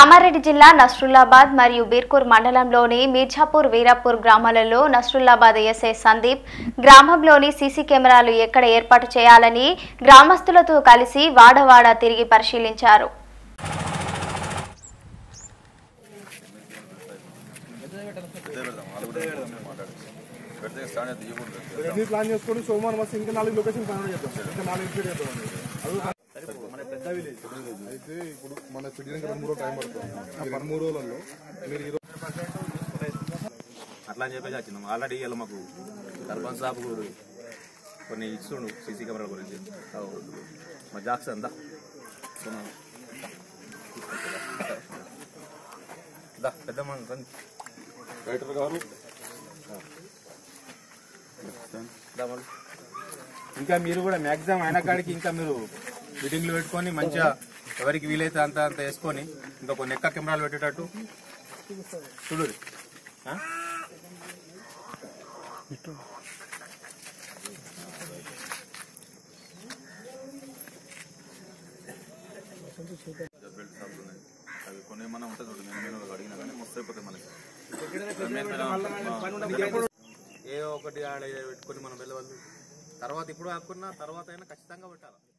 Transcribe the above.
కామారెడ్డి జిల్లా నస్రుల్లాబాద్ మరియు బీర్కూర్ మండలంలోని మీర్జాపూర్ వీరాపూర్ గ్రామాలలో నస్రుల్లాబాద్ ఎస్ఐ సందీప్ గ్రామంలోని సీసీ కెమెరాలు ఎక్కడ ఏర్పాటు చేయాలని గ్రామస్తులతో కలిసి వాడవాడ తిరిగి పరిశీలించారు అన్ని ప్లాన్ చేసుకొని సోమవారం వస్తే ఇంకా నాలుగు లొకేషన్ ప్లాన్ చేద్దాం ఇంకా నాలుగు ఇన్స్టేట్ చేద్దాం అది పెద్ద విలేజ్ అయితే ఇప్పుడు మన సిటీకి రెండు మూడు టైం పడుతుంది ఈ రెండు మూడు రోజులలో మీరు ఈరోజు అట్లా అని చెప్పేసి వచ్చినాం ఆల్రెడీ ఇలా మాకు సర్పంచ్ సాబ్ గురు కొన్ని ఇస్తుండు సీసీ కెమెరా గురించి అవు. మా జాక్స్ అంతా కొన్నాను. దా, పెద్ద మన రండి. రైటర్ గారు దా మళ్ళీ. ఇంకా మీరు కూడా మాక్సిమం అయిన కాడికి ఇంకా మీరు మీటింగ్లు పెట్టుకొని మంచిగా ఎవరికి వీలైతే అంత అంత వేసుకొని ఇంకా కొన్ని ఎక్క కెమెరాలు పెట్టేటట్టు చూడు బెల్ట్ షాప్లు ఉన్నాయి. అవి కొన్ని ఏమన్నా ఉంటుంది చూడు నేను నేను అడిగినా కానీ మస్తు అయిపోతాయి మనకి ఏ ఒకటి ఆడ పెట్టుకొని మనం వెళ్ళవాలి తర్వాత ఇప్పుడు ఆకున్నా తర్వాత అయినా ఖచ్చితంగా పెట్టాలి